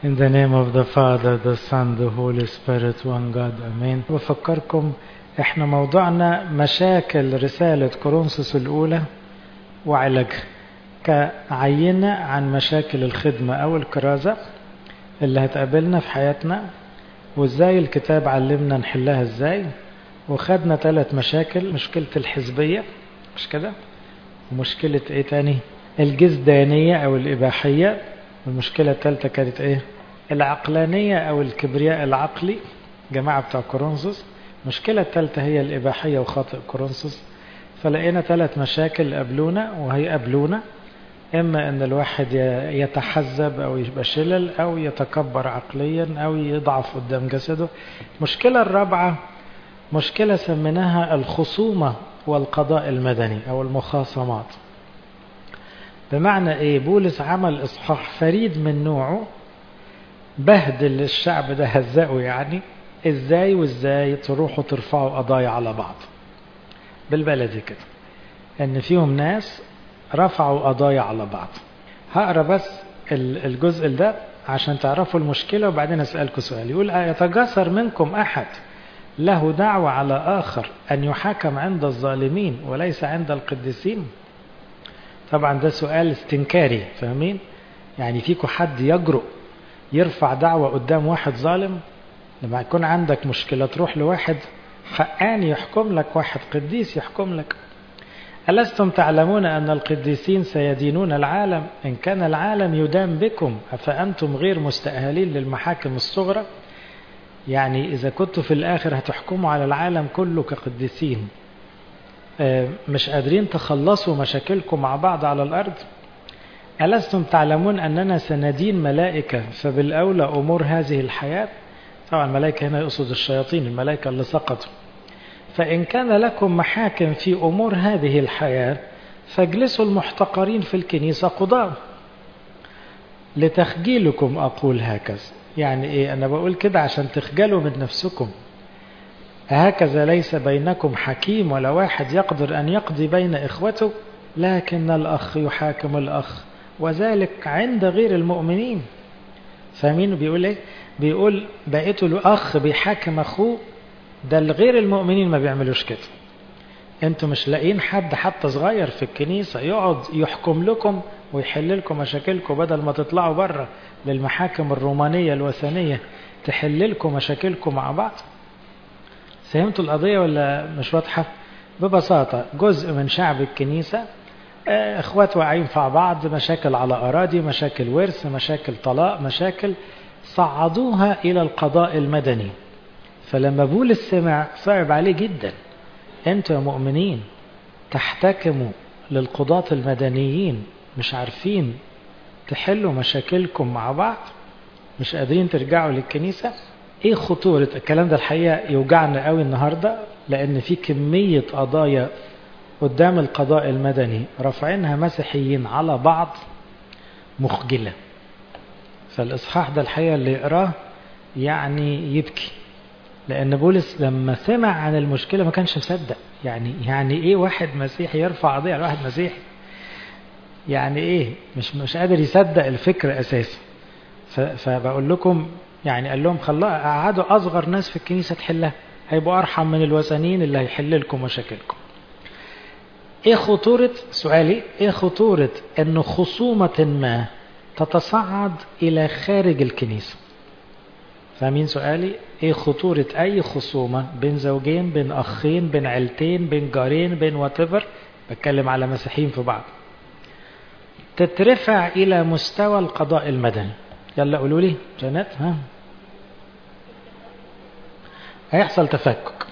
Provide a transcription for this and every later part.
In the name of the Father, the Son, the Holy Spirit, one God, Amen. بفكركم احنا موضوعنا مشاكل رسالة كورنثوس الأولى وعلاجها كعينة عن مشاكل الخدمة أو الكرازة اللي هتقابلنا في حياتنا وازاي الكتاب علمنا نحلها ازاي وخدنا ثلاث مشاكل مشكلة الحزبية مش كده ومشكلة ايه تاني الجزدانية او الإباحية والمشكلة الثالثة كانت ايه العقلانية او الكبرياء العقلي جماعة بتاع كورنثوس المشكلة الثالثة هي الإباحية وخاطئ كورنثوس فلقينا ثلاث مشاكل قابلونا وهيقابلونا إما أن الواحد يتحزب أو يبقى شلل أو يتكبر عقليا أو يضعف قدام جسده المشكلة الرابعة مشكلة سميناها الخصومة والقضاء المدني أو المخاصمات بمعنى إيه بولس عمل إصحاح فريد من نوعه بهدل الشعب ده هزقه يعني إزاي وإزاي تروحوا ترفعوا قضايا على بعض بالبلدي كده ان فيهم ناس رفعوا قضايا على بعض هقرا بس الجزء ده عشان تعرفوا المشكله وبعدين اسالكم سؤال يقول يتجسر منكم احد له دعوة على آخر أن يحاكم عند الظالمين وليس عند القديسين طبعا ده سؤال استنكاري فاهمين يعني فيكم حد يجرؤ يرفع دعوة قدام واحد ظالم لما يكون عندك مشكلة تروح لواحد حقاني يحكم لك واحد قديس يحكم لك ألستم تعلمون أن القديسين سيدينون العالم إن كان العالم يدام بكم أفأنتم غير مستأهلين للمحاكم الصغرى يعني إذا كنتوا في الآخر هتحكموا على العالم كله كقديسين مش قادرين تخلصوا مشاكلكم مع بعض على الأرض ألستم تعلمون أننا سندين ملائكة فبالأولى أمور هذه الحياة طبعا الملائكة هنا يقصد الشياطين الملائكة اللي سقطوا فإن كان لكم محاكم في أمور هذه الحياة فاجلسوا المحتقرين في الكنيسة قضاء لتخجيلكم أقول هكذا يعني إيه أنا بقول كده عشان تخجلوا من نفسكم هكذا ليس بينكم حكيم ولا واحد يقدر أن يقضي بين إخوته لكن الأخ يحاكم الأخ وذلك عند غير المؤمنين فاهمين بيقول ايه بيقول بقيتوا الأخ بيحاكم أخوه ده الغير المؤمنين ما بيعملوش كده انتوا مش لاقيين حد حتى صغير في الكنيسة يقعد يحكم لكم ويحل لكم مشاكلكم بدل ما تطلعوا بره للمحاكم الرومانية الوثنية تحل لكم مشاكلكم مع بعض فهمتوا القضية ولا مش واضحة ببساطة جزء من شعب الكنيسة اخوات واقعين في بعض مشاكل على اراضي مشاكل ورث مشاكل طلاق مشاكل صعدوها الى القضاء المدني فلما بولس سمع صعب عليه جدا انتوا يا مؤمنين تحتكموا للقضاة المدنيين مش عارفين تحلوا مشاكلكم مع بعض مش قادرين ترجعوا للكنيسة ايه خطورة الكلام ده الحقيقة يوجعنا قوي النهاردة لان في كمية قضايا قدام القضاء المدني رافعينها مسيحيين على بعض مخجلة فالإصحاح ده الحقيقة اللي يقراه يعني يبكي لأن بولس لما سمع عن المشكلة ما كانش مصدق يعني يعني إيه واحد مسيحي يرفع قضية على واحد مسيحي يعني إيه مش مش قادر يصدق الفكرة أساسا فبقول لكم يعني قال لهم خلاص قعدوا أصغر ناس في الكنيسة تحلها هيبقوا أرحم من الوثنيين اللي هيحل لكم مشاكلكم ايه خطورة سؤالي ايه خطورة ان خصومة ما تتصعد الى خارج الكنيسة فاهمين سؤالي ايه خطورة اي خصومة بين زوجين بين اخين بين عيلتين بين جارين بين واتيفر بتكلم على مسيحيين في بعض تترفع الى مستوى القضاء المدني يلا قولوا لي جنات ها هيحصل تفكك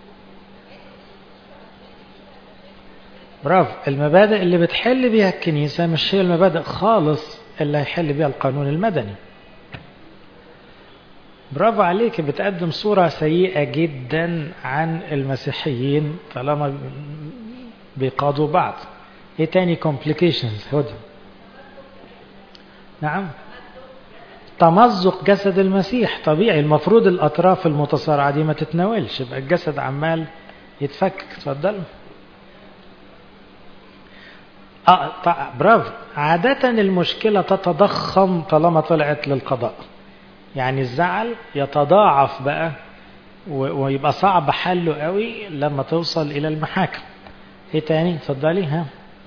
برافو المبادئ اللي بتحل بيها الكنيسة مش هي المبادئ خالص اللي هيحل بيها القانون المدني برافو عليك بتقدم صورة سيئة جدا عن المسيحيين طالما بيقاضوا بعض ايه تاني complications هدى نعم تمزق جسد المسيح طبيعي المفروض الاطراف المتصارعة دي ما تتناولش يبقى الجسد عمال يتفكك اتفضلوا آه برافو عادة المشكلة تتضخم طالما طلعت للقضاء يعني الزعل يتضاعف بقى ويبقى صعب حله قوي لما توصل الى المحاكم ايه تاني اتفضلي ها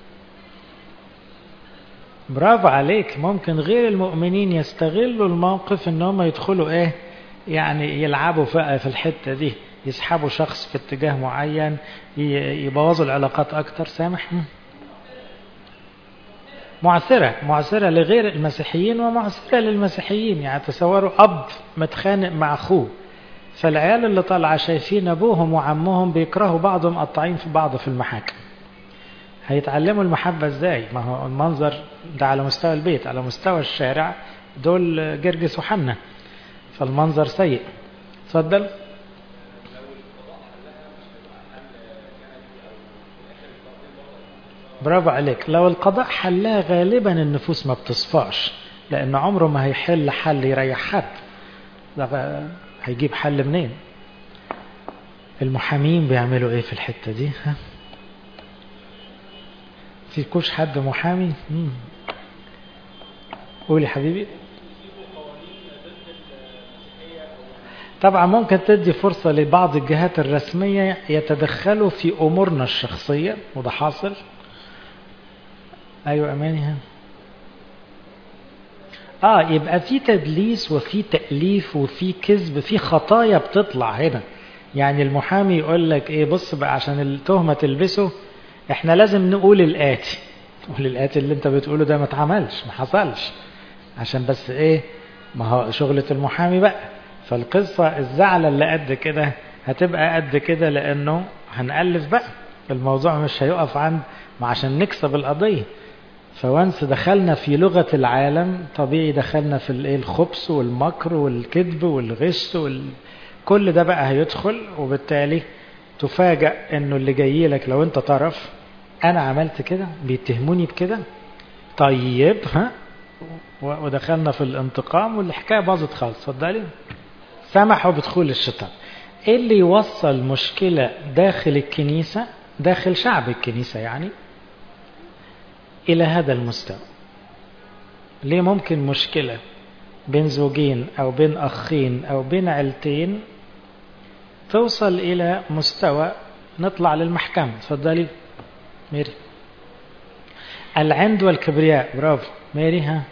برافو عليك ممكن غير المؤمنين يستغلوا الموقف ان هم يدخلوا ايه يعني يلعبوا بقى في الحتة دي يسحبوا شخص في اتجاه معين يبوظوا العلاقات اكتر سامح معثرة معثرة لغير المسيحيين ومعثرة للمسيحيين يعني تصوروا أب متخانق مع أخوه فالعيال اللي طالعة شايفين أبوهم وعمهم بيكرهوا بعض مقطعين في بعض في المحاكم هيتعلموا المحبة ازاي ما هو المنظر ده على مستوى البيت على مستوى الشارع دول جرجس وحنة فالمنظر سيء اتفضل برافو عليك لو القضاء حلها غالبا النفوس ما بتصفاش لان عمره ما هيحل حل يريح حد ده هيجيب حل منين المحامين بيعملوا ايه في الحتة دي ها في كوش حد محامي مم. قولي حبيبي طبعا ممكن تدي فرصة لبعض الجهات الرسمية يتدخلوا في أمورنا الشخصية وده حاصل أيوة أماني آه يبقى في تدليس وفي تأليف وفي كذب في خطايا بتطلع هنا يعني المحامي يقول لك إيه بص بقى عشان التهمة تلبسه إحنا لازم نقول الآتي نقول الآتي اللي أنت بتقوله ده ما اتعملش ما حصلش عشان بس إيه ما هو شغلة المحامي بقى فالقصة الزعلة اللي قد كده هتبقى قد كده لأنه هنألف بقى الموضوع مش هيقف عند ما عشان نكسب القضية فوانس دخلنا في لغة العالم طبيعي دخلنا في الايه الخبث والمكر والكذب والغش وال... كل ده بقى هيدخل وبالتالي تفاجأ انه اللي جاي لك لو انت طرف انا عملت كده بيتهموني بكده طيب ها ودخلنا في الانتقام والحكاية باظت خالص اتفضلي سمحوا بدخول الشيطان ايه اللي يوصل مشكلة داخل الكنيسة داخل شعب الكنيسة يعني إلى هذا المستوى ليه ممكن مشكلة بين زوجين أو بين أخين أو بين عيلتين توصل إلى مستوى نطلع للمحكمة تفضلي ميري العند والكبرياء برافو ميري ها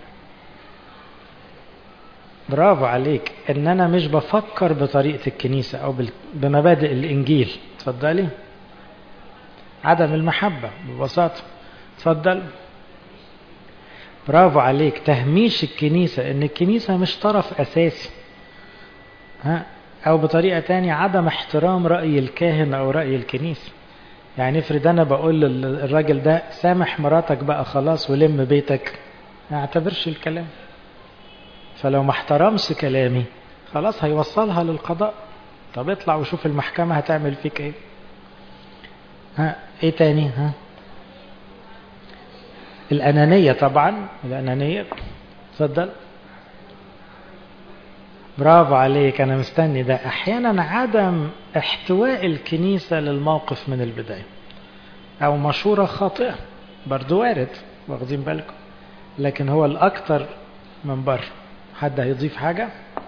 برافو عليك ان انا مش بفكر بطريقة الكنيسة او بمبادئ الانجيل تفضلي عدم المحبة ببساطة تفضل برافو عليك تهميش الكنيسة ان الكنيسة مش طرف اساسي ها او بطريقة تانية عدم احترام رأي الكاهن او رأي الكنيسة يعني افرض انا بقول للراجل ده سامح مراتك بقى خلاص ولم بيتك ما اعتبرش الكلام فلو ما احترمش كلامي خلاص هيوصلها للقضاء طب اطلع وشوف المحكمة هتعمل فيك ايه ها ايه تاني ها الأنانية طبعا الأنانية تفضل برافو عليك أنا مستني ده أحيانا عدم احتواء الكنيسة للموقف من البداية أو مشورة خاطئة برضو وارد واخدين بالكم لكن هو الأكثر من بره حد هيضيف حاجة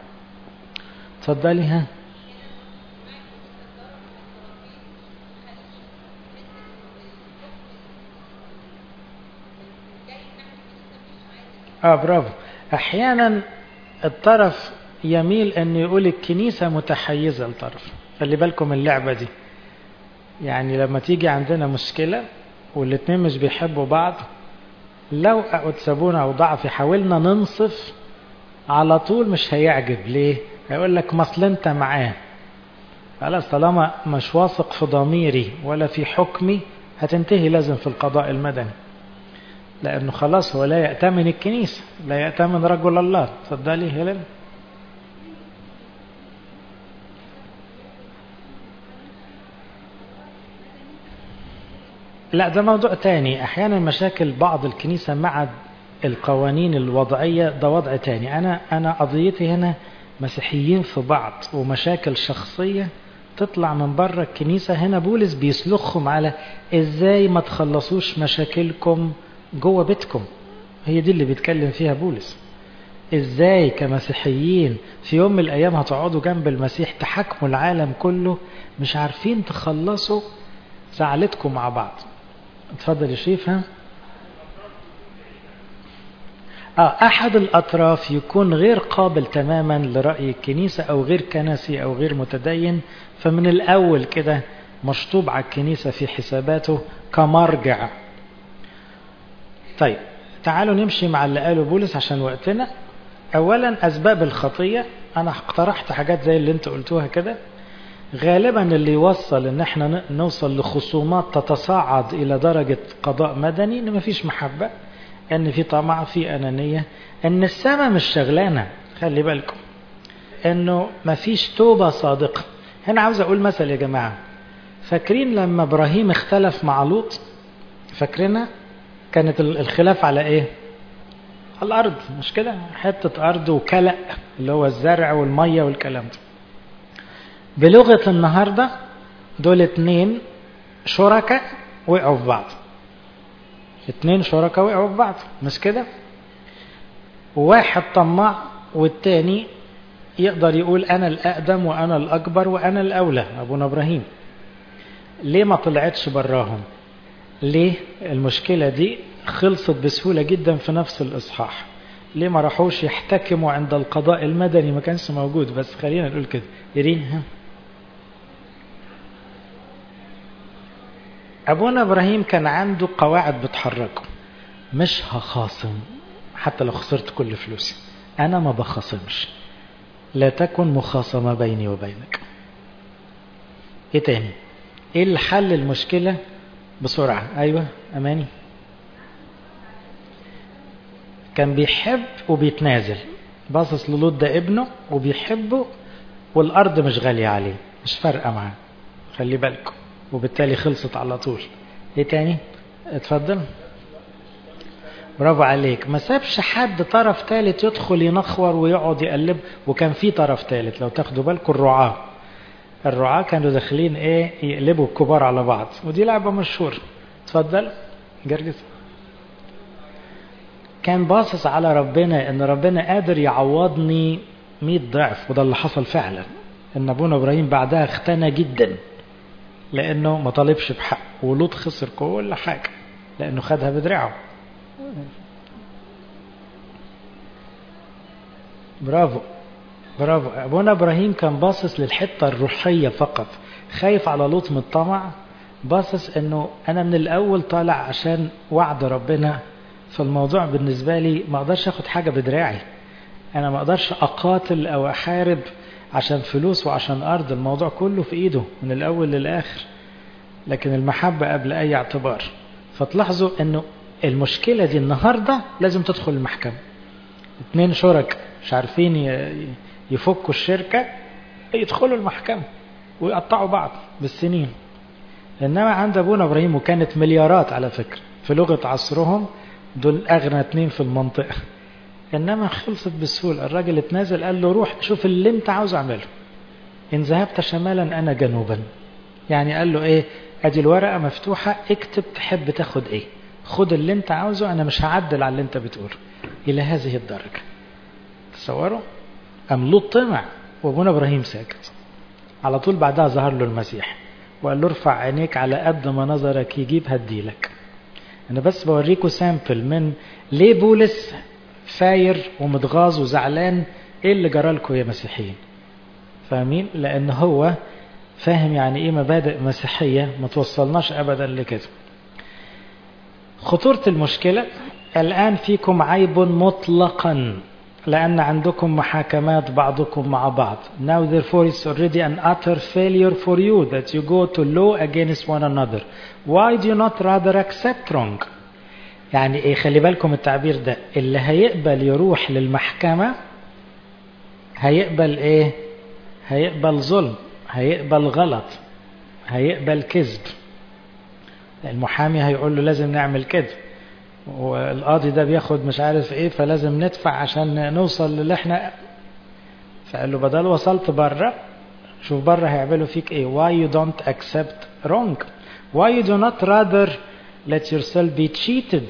تفضلي ها اه برافو احيانا الطرف يميل ان يقول الكنيسة متحيزة لطرف خلي بالكم اللعبة دي يعني لما تيجي عندنا مشكلة والاتنين مش بيحبوا بعض لو تسابونا او ضعف حاولنا ننصف على طول مش هيعجب ليه هيقول لك مصل انت معاه خلاص طالما مش واثق في ضميري ولا في حكمي هتنتهي لازم في القضاء المدني لأنه خلاص هو لا يأتمن الكنيسة لا يأتمن رجل الله تفضلي هيلين لا ده موضوع تاني أحيانا مشاكل بعض الكنيسة مع القوانين الوضعية ده وضع تاني أنا أنا قضيتي هنا مسيحيين في بعض ومشاكل شخصية تطلع من بره الكنيسة هنا بولس بيسلخهم على ازاي ما تخلصوش مشاكلكم جوه بيتكم هي دي اللي بيتكلم فيها بولس ازاي كمسيحيين في يوم من الايام هتقعدوا جنب المسيح تحاكموا العالم كله مش عارفين تخلصوا زعلتكم مع بعض اتفضل يا شريف ها آه أحد الأطراف يكون غير قابل تماما لرأي الكنيسة أو غير كنسي أو غير متدين فمن الأول كده مشطوب على الكنيسة في حساباته كمرجع طيب تعالوا نمشي مع اللي قاله بولس عشان وقتنا أولا أسباب الخطية أنا اقترحت حاجات زي اللي انت قلتوها كده غالبا اللي يوصل ان احنا نوصل لخصومات تتصاعد الى درجة قضاء مدني ان مفيش محبة ان في طمع في انانية ان السماء مش شغلانة خلي بالكم انه مفيش توبة صادقة هنا عاوز اقول مثل يا جماعة فاكرين لما ابراهيم اختلف مع لوط فاكرينها كانت الخلاف على ايه على الارض مش كده حتة ارض وكلأ اللي هو الزرع والمية والكلام ده بلغة النهاردة دول اتنين شركاء وقعوا في بعض اتنين شركاء وقعوا في بعض مش كده واحد طماع والتاني يقدر يقول انا الاقدم وانا الاكبر وانا الاولى ابونا ابراهيم ليه ما طلعتش براهم ليه المشكلة دي خلصت بسهولة جدا في نفس الاصحاح ليه ما راحوش يحتكموا عند القضاء المدني ما كانش موجود بس خلينا نقول كده يرين ها أبونا إبراهيم كان عنده قواعد بتحركه مش هخاصم حتى لو خسرت كل فلوسي أنا ما بخاصمش لا تكن مخاصمة بيني وبينك إيه تاني إيه الحل المشكلة بسرعة أيوة أماني كان بيحب وبيتنازل باصص للوط ده ابنه وبيحبه والأرض مش غالية عليه مش فارقة معاه خلي بالكم وبالتالي خلصت على طول ايه تاني اتفضل برافو عليك ما سابش حد طرف ثالث يدخل ينخور ويقعد يقلب وكان في طرف ثالث لو تاخدوا بالكم الرعاة الرعاة كانوا داخلين ايه يقلبوا الكبار على بعض ودي لعبة مشهورة اتفضل جرجس كان باصص على ربنا ان ربنا قادر يعوضني 100 ضعف وده اللي حصل فعلا ان ابونا ابراهيم بعدها اختنى جدا لانه ما طالبش بحق ولوط خسر كل حاجه لانه خدها بدراعه برافو برافو ابونا ابراهيم كان باصص للحته الروحيه فقط خايف على لوط من الطمع باصص انه انا من الاول طالع عشان وعد ربنا فالموضوع بالنسبه لي ما اقدرش اخد حاجه بدراعي انا ما اقدرش اقاتل او احارب عشان فلوس وعشان ارض الموضوع كله في ايده من الاول للاخر لكن المحبه قبل اي اعتبار فتلاحظوا انه المشكله دي النهارده لازم تدخل المحكمه اتنين شرك مش عارفين يفكوا الشركه يدخلوا المحكمه ويقطعوا بعض بالسنين انما عند ابونا ابراهيم وكانت مليارات على فكره في لغه عصرهم دول اغنى اتنين في المنطقه انما خلصت بسهوله الراجل اتنازل قال له روح شوف اللي انت عاوز اعمله ان ذهبت شمالا انا جنوبا يعني قال له ايه ادي الورقه مفتوحه اكتب تحب تاخد ايه خد اللي انت عاوزه انا مش هعدل على اللي انت بتقوله الى هذه الدرجه تصوروا ام لوط طمع وابونا ابراهيم ساكت على طول بعدها ظهر له المسيح وقال له ارفع عينيك على قد ما نظرك يجيب هديلك انا بس بوريكم سامبل من ليه بولس فاير ومتغاظ وزعلان ايه اللي جرالكم يا مسيحيين فاهمين لان هو فاهم يعني ايه مبادئ مسيحية ما توصلناش ابدا لكده خطورة المشكلة الآن فيكم عيب مطلقا لأن عندكم محاكمات بعضكم مع بعض. Now therefore it's already an utter failure for you that you go to law against one another. Why do you not rather accept wrong? يعني ايه خلي بالكم التعبير ده اللي هيقبل يروح للمحكمة هيقبل ايه هيقبل ظلم هيقبل غلط هيقبل كذب المحامي هيقول له لازم نعمل كده والقاضي ده بياخد مش عارف ايه فلازم ندفع عشان نوصل للي احنا فقال له بدل وصلت بره شوف بره هيعملوا فيك ايه why you don't accept wrong why you do not rather let yourself be cheated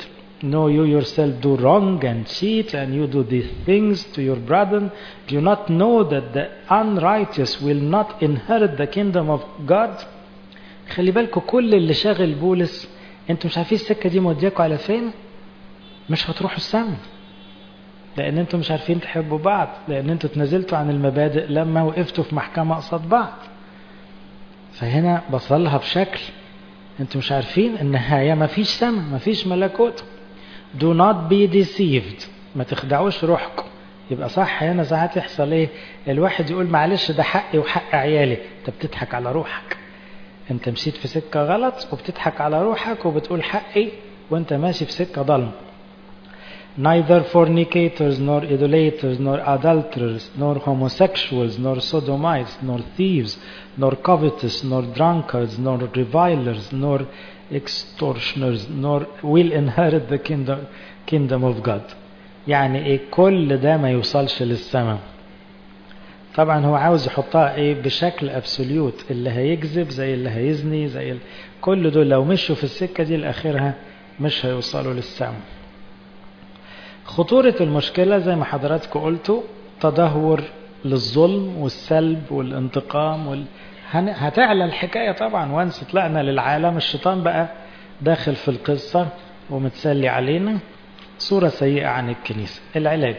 know you yourself do wrong and cheat and you do these things to your brother do you not know that the unrighteous will not inherit the kingdom of God خلي بالكم كل اللي شاغل بولس انتوا مش عارفين السكه دي مودياكوا على فين مش هتروحوا السما لان انتوا مش عارفين تحبوا بعض لان انتوا تنازلتوا عن المبادئ لما وقفتوا في محكمه قصاد بعض فهنا بصلها بشكل انتوا مش عارفين النهايه مفيش سما مفيش ملكوت do not be deceived ما تخدعوش روحكم يبقى صح هنا ساعات يحصل ايه الواحد يقول معلش ده حقي وحق عيالي انت بتضحك على روحك انت مشيت في سكه غلط وبتضحك على روحك وبتقول حقي وانت ماشي في سكه ضلمه neither fornicators nor idolaters nor adulterers nor homosexuals nor sodomites nor thieves nor covetous nor drunkards nor revilers nor extortioners nor will inherit the kingdom, kingdom of God يعني ايه كل ده ما يوصلش للسماء طبعا هو عاوز يحطها ايه بشكل ابسوليوت اللي هيكذب زي اللي هيزني زي ال... كل دول لو مشوا في السكة دي لاخرها مش هيوصلوا للسماء خطورة المشكلة زي ما حضراتكم قلتوا تدهور للظلم والسلب والانتقام وال... هن... هتعلى الحكاية طبعا وانس طلعنا للعالم الشيطان بقى داخل في القصة ومتسلي علينا صورة سيئة عن الكنيسة العلاج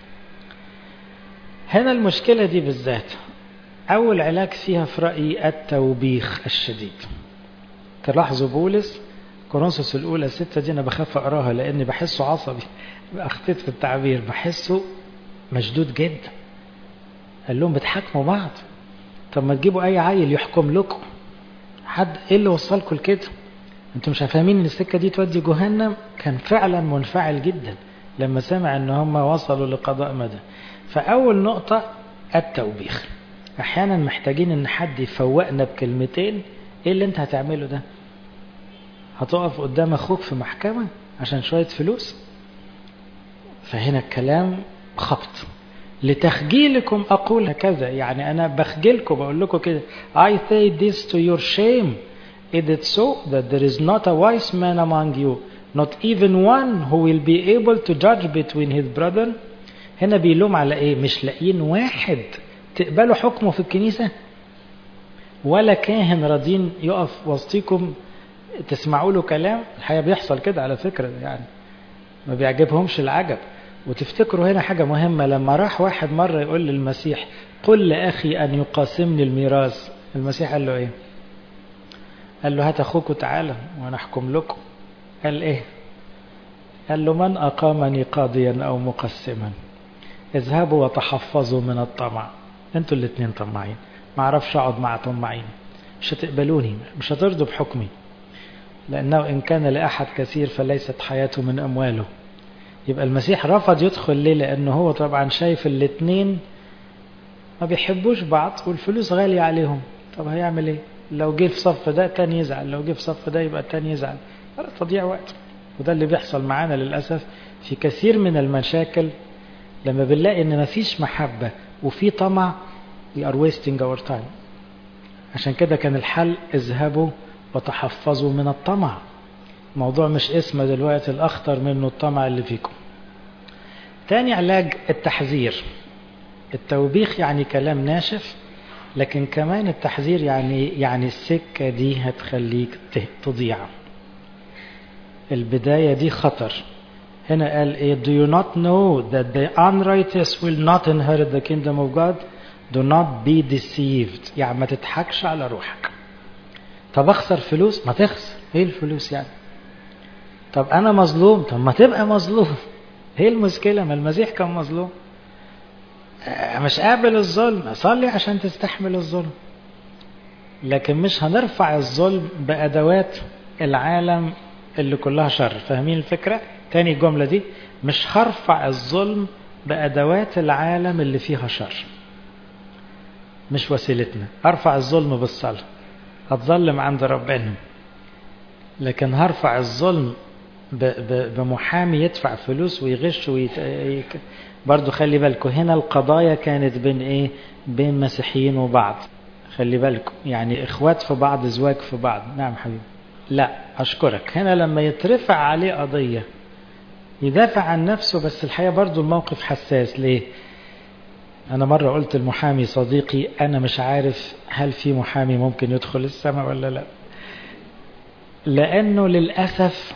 هنا المشكلة دي بالذات أول علاج فيها في رأيي التوبيخ الشديد تلاحظوا بولس كورنثوس الأولى ستة دي أنا بخاف أقراها لأني بحسه عصبي أخطيت في التعبير بحسه مشدود جدا قال لهم بتحاكموا بعض طب ما تجيبوا أي عيل يحكم لكم حد إيه اللي وصلكم لكده انتوا مش فاهمين ان السكة دي تودي جهنم كان فعلا منفعل جدا لما سمع ان هم وصلوا لقضاء مدى فأول نقطة التوبيخ أحيانا محتاجين إن حد يفوقنا بكلمتين إيه اللي أنت هتعمله ده؟ هتقف قدام أخوك في محكمة عشان شوية فلوس؟ فهنا الكلام خبط لتخجيلكم أقول هكذا يعني أنا بخجلكم بقول لكم كده I say this to your shame Is it so that there is not a wise man among you not even one who will be able to judge between his brother هنا بيلوم على ايه مش لاقيين واحد تقبلوا حكمه في الكنيسة ولا كاهن راضين يقف وسطيكم تسمعوا له كلام الحقيقة بيحصل كده على فكرة يعني ما بيعجبهمش العجب وتفتكروا هنا حاجة مهمة لما راح واحد مرة يقول للمسيح قل لأخي أن يقاسمني الميراث المسيح قال له إيه قال له هات أخوك وتعالى وأنا أحكم لكم قال إيه قال له من أقامني قاضيا أو مقسما اذهبوا وتحفظوا من الطمع انتوا الاثنين طماعين ما اعرفش اقعد مع طماعين مش هتقبلوني مش هترضوا بحكمي لانه ان كان لاحد كثير فليست حياته من امواله يبقى المسيح رفض يدخل ليه لانه هو طبعا شايف الاثنين ما بيحبوش بعض والفلوس غالية عليهم طب هيعمل ايه لو جه في صف ده تاني يزعل لو جه في صف ده يبقى التاني يزعل تضيع وقت وده اللي بيحصل معانا للأسف في كثير من المشاكل لما بنلاقي ان مفيش محبة وفي طمع we are wasting our time عشان كده كان الحل اذهبوا وتحفظوا من الطمع موضوع مش اسمه دلوقتي الاخطر منه الطمع اللي فيكم تاني علاج التحذير التوبيخ يعني كلام ناشف لكن كمان التحذير يعني يعني السكة دي هتخليك تضيع البداية دي خطر هنا قال ايه do you not know that the unrighteous will not inherit the kingdom of God do not be deceived يعني ما تضحكش على روحك طب اخسر فلوس ما تخسر ايه الفلوس يعني طب انا مظلوم طب ما تبقى مظلوم ايه المشكلة ما المسيح كان مظلوم مش قابل الظلم صلي عشان تستحمل الظلم لكن مش هنرفع الظلم بأدوات العالم اللي كلها شر فاهمين الفكرة تاني الجملة دي مش هرفع الظلم بأدوات العالم اللي فيها شر مش وسيلتنا ارفع الظلم بالصلاة هتظلم عند ربنا لكن هرفع الظلم بمحامي يدفع فلوس ويغش ويت... برضو خلي بالكم هنا القضايا كانت بين ايه بين مسيحيين وبعض خلي بالكم يعني اخوات في بعض زواج في بعض نعم حبيبي لا اشكرك هنا لما يترفع عليه قضية يدافع عن نفسه بس الحقيقة برضو الموقف حساس ليه أنا مرة قلت المحامي صديقي أنا مش عارف هل في محامي ممكن يدخل السماء ولا لا لأنه للأسف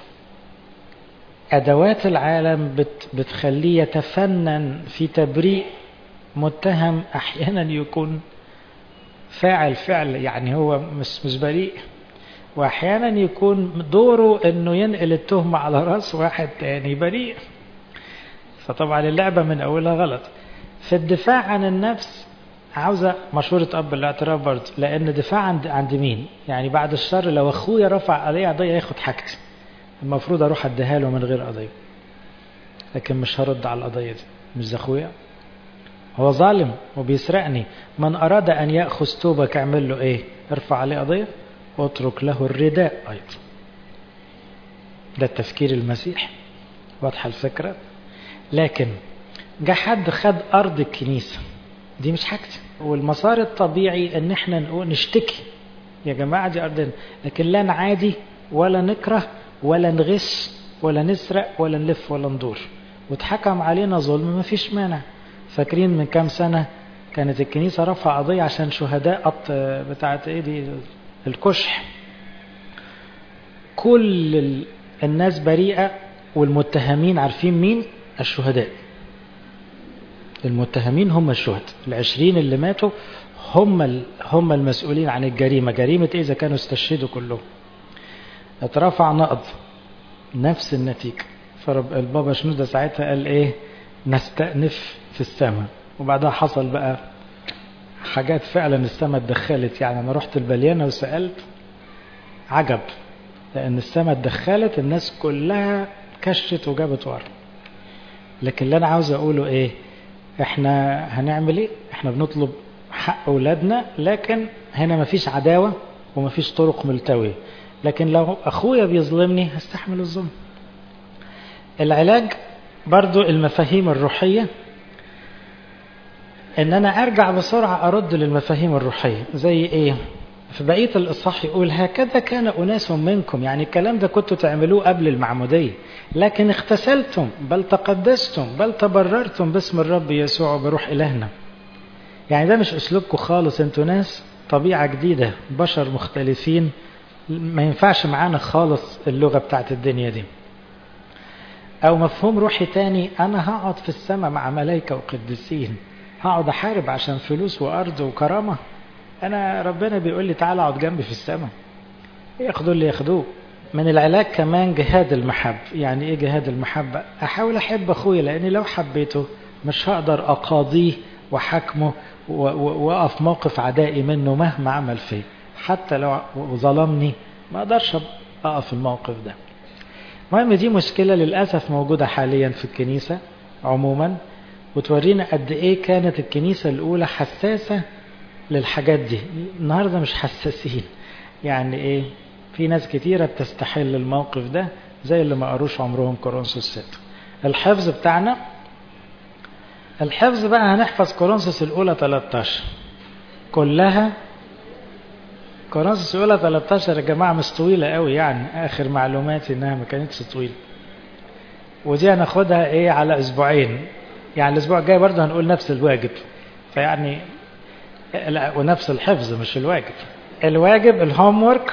أدوات العالم بت بتخليه يتفنن في تبريء متهم أحيانا يكون فاعل فعل يعني هو مش مش بريء واحيانا يكون دوره انه ينقل التهمة على راس واحد تاني بريء فطبعا اللعبة من اولها غلط في الدفاع عن النفس عاوزة مشورة اب الاعتراف برضه لان دفاع عند عند مين يعني بعد الشر لو اخويا رفع عليه قضية ياخد حاجتي المفروض اروح اديها له من غير قضية لكن مش هرد على القضية دي مش اخويا هو ظالم وبيسرقني من اراد ان ياخذ توبك اعمل له ايه ارفع عليه قضيه واترك له الرداء ايضا ده التفكير المسيح واضحه الفكره لكن جه حد خد ارض الكنيسه دي مش حاجتي والمسار الطبيعي ان احنا نقول نشتكي يا جماعه دي ارضنا لكن لا نعادي ولا نكره ولا نغش ولا نسرق ولا نلف ولا ندور واتحكم علينا ظلم ما فيش مانع فاكرين من كام سنة كانت الكنيسة رفع قضية عشان شهداء قط بتاعت ايه دي الكشح كل الناس بريئة والمتهمين عارفين مين الشهداء المتهمين هم الشهداء العشرين اللي ماتوا هم هم المسؤولين عن الجريمة جريمة ايه اذا كانوا استشهدوا كلهم اترفع نقض نفس النتيجة فالبابا شنودة ساعتها قال ايه نستأنف في السماء وبعدها حصل بقى حاجات فعلا السماء اتدخلت يعني انا رحت البليانة وسألت عجب لان السماء اتدخلت الناس كلها كشت وجابت ورا لكن اللي انا عاوز اقوله ايه احنا هنعمل ايه احنا بنطلب حق اولادنا لكن هنا مفيش عداوة ومفيش طرق ملتوية لكن لو اخويا بيظلمني هستحمل الظلم العلاج برضو المفاهيم الروحية ان انا ارجع بسرعة ارد للمفاهيم الروحية زي ايه في بقية الاصحاح يقول هكذا كان اناس منكم يعني الكلام ده كنتوا تعملوه قبل المعمودية لكن اغتسلتم بل تقدستم بل تبررتم باسم الرب يسوع بروح الهنا يعني ده مش اسلوبكم خالص انتوا ناس طبيعة جديدة بشر مختلفين ما ينفعش معانا خالص اللغة بتاعت الدنيا دي او مفهوم روحي تاني انا هقعد في السماء مع ملائكة وقديسين هقعد احارب عشان فلوس وارض وكرامة انا ربنا بيقول لي تعالى اقعد جنبي في السماء ياخدوا اللي ياخدوه من العلاج كمان جهاد المحب يعني ايه جهاد المحبة احاول احب اخويا لاني لو حبيته مش هقدر اقاضيه وحكمه واقف موقف عدائي منه مهما عمل فيه حتى لو ظلمني ما اقدرش اقف الموقف ده المهم دي مشكلة للأسف موجودة حاليا في الكنيسة عموما وتورينا قد ايه كانت الكنيسة الأولى حساسة للحاجات دي النهاردة مش حساسين يعني ايه في ناس كتيرة بتستحل الموقف ده زي اللي ما قروش عمرهم كورنثوس 6 الحفظ بتاعنا الحفظ بقى هنحفظ كورنثوس الأولى 13 كلها كورنثوس الأولى 13 يا جماعة مش طويلة قوي يعني آخر معلوماتي إنها ما كانتش طويلة ودي هناخدها إيه على أسبوعين يعني الأسبوع الجاي برضه هنقول نفس الواجب فيعني لا ونفس الحفظ مش الواجب الواجب الهوم ورك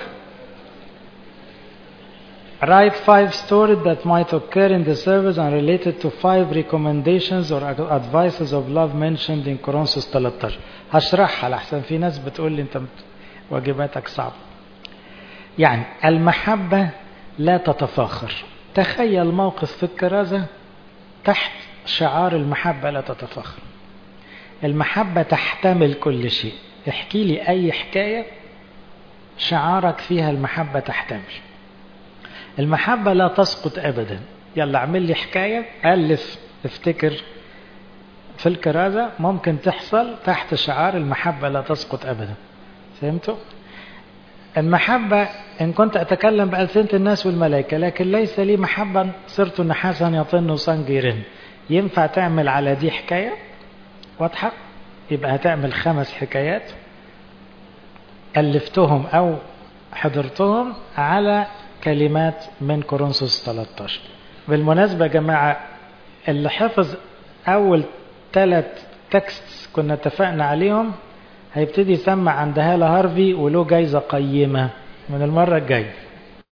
Write five stories that might occur in the service and related to five recommendations or advices of love mentioned in Corinthians 13 هشرحها لحسن في ناس بتقول لي انت واجباتك صعبة يعني المحبة لا تتفاخر تخيل موقف في الكرازة تحت شعار المحبة لا تتفاخر المحبة تحتمل كل شيء احكي لي أي حكاية شعارك فيها المحبة تحتمل المحبة لا تسقط أبدا يلا اعمل لي حكاية ألف افتكر في الكرازة ممكن تحصل تحت شعار المحبة لا تسقط أبدا فهمتوا؟ المحبة إن كنت أتكلم بألسنة الناس والملائكة لكن ليس لي محبة صرت نحاسا يطن صنجيرا ينفع تعمل على دي حكاية واضحة يبقى هتعمل خمس حكايات ألفتهم أو حضرتهم على كلمات من كورنثوس 13 بالمناسبة يا جماعة اللي حفظ أول ثلاث تكست كنا اتفقنا عليهم هيبتدي يسمع عند هالة هارفي وله جايزة قيمة من المرة الجاية